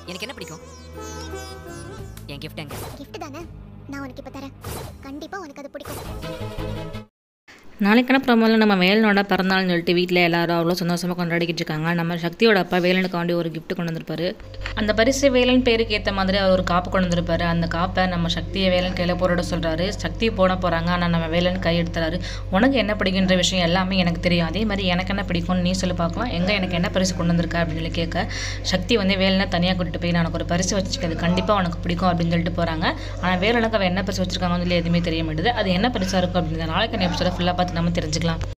எனக்கு என்ன பிடிக்கும் என் gift எங்க gift தானே நான் உனக்கு இப்போ தரேன் கண்டிப்பா உனக்கு அது பிடிக்கும் நாளைக்கான ப்ரோமோவில் நம்ம வேலனோட பிறந்தநாள்னு சொல்லிட்டு வீட்டில் எல்லாரும் அவ்வளோ சந்தோஷமாக கொண்டாடிக்கிட்டு இருக்காங்க நம்ம சக்தியோட அப்பா வேலனுக்காண்டி ஒரு gift கொண்டு வந்திருப்பாரு அந்த பரிசு வேலன் பேருக்கு ஏற்ற மாதிரி அவர் ஒரு காப்பு கொண்டு வந்திருப்பாரு அந்த காப்பை நம்ம சக்தியை வேலன் கையில் போராட சொல்கிறாரு சக்தி போட போகிறாங்க ஆனால் நம்ம வேலன் கை எடுத்துறாரு உனக்கு என்ன பிடிக்குன்ற விஷயம் எல்லாமே எனக்கு தெரியும் அதே மாதிரி எனக்கு என்ன பிடிக்கும்னு நீ சொல்லி பார்க்கலாம் எங்கே எனக்கு என்ன பரிசு கொண்டு வந்திருக்க அப்படின்னு சொல்லி கேட்க சக்தி வந்து வேலனை தனியாக கூட்டிட்டு போய் நான் உனக்கு ஒரு பரிசு வச்சுக்கிறது கண்டிப்பாக உனக்கு பிடிக்கும் அப்படின்னு சொல்லிட்டு போகிறாங்க ஆனால் வேலனுக்கு அவன் என்ன பரிசு வச்சிருக்காங்கன்னு சொல்லி எதுவுமே தெரிய மாட்டேது அது என்ன பரிசாக இருக்கும் அப்படின்றத நாளைக்கு எபிசோட ஃபுல்லாக பார்த்து நம்ம தெரிஞ்சுக்கலாம்